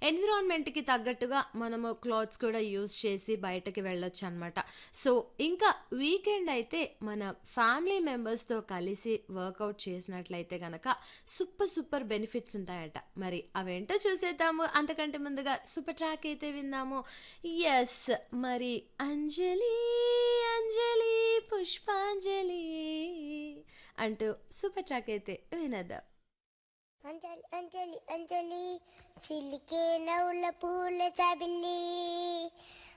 ఎన్విరాన్మెంట్‌కి తగ్గట్టుగా మనము క్లాత్స్ కూడా యూజ్ చేసి బయటకి వెళ్ళొచ్చనమాట. సో, ఇంకా వీకెండ్ అయితే మన ఫ్యామిలీ మెంబర్స్‌తో కలిసి వర్కౌట్ చేసినట్లయితే గనక సూపర్ సూపర్ బెనిఫిట్స్ ఉంటాయట. మరి అవేంటో చూసేద్దాము. అంతకంటే ముందుగా సూపర్ ట్రాక్ అయితే విందాము. యెస్. మరి అంజలి అంజలి పుష్పాంజలి అంటూ సూపర్ ట్రాక్ అయితే వినేద్దాం. అంజలి అంజలి అంజలి చిలికే నవ్వుల పూల జాబిల్లి